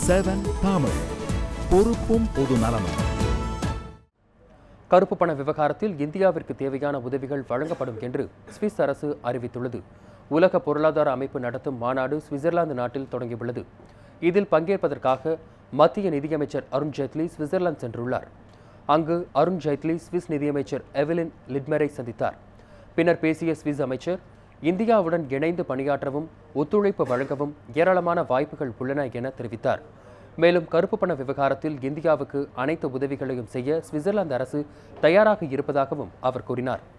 seven Tamil பொறுப்பும் பொது நலமும் கருப்பு பண விவகாரத்தில் இந்தியாவிற்கு தேவையான உதவிகள் வழங்கப்படும் என்று சுவிஸ் அரசு அறிவித்துள்ளது உலக பொருளாதார அமைப்பு நடத்தும் மாநாடு சுவிட்சர்லாந்து நாட்டில் தொடங்கியுள்ளது இதில் பங்கேற்பதற்காக மத்திய நிதியமைச்சர் அருண் ஜேட்லி சுவிட்சர்லாந்து சென்றுள்ளார் அங்கு அருண் ஜேட்லி சுவிஸ் நிதியமைச்சர் எவலின் லிட்மரை சந்தித்தார் பின்னர் பேசிய சுவிஸ் அமைச்சர் இந்தியாவுடன் இணைந்து பணியாற்றவும் ஒத்துழைப்பு வழங்கவும் ஏராளமான வாய்ப்புகள் உள்ளன என தெரிவித்தார் மேலும் கருப்பு பண விவகாரத்தில் இந்தியாவுக்கு அனைத்து உதவிகளையும் செய்ய சுவிட்சர்லாந்து அரசு தயாராக இருப்பதாகவும் அவர் கூறினார்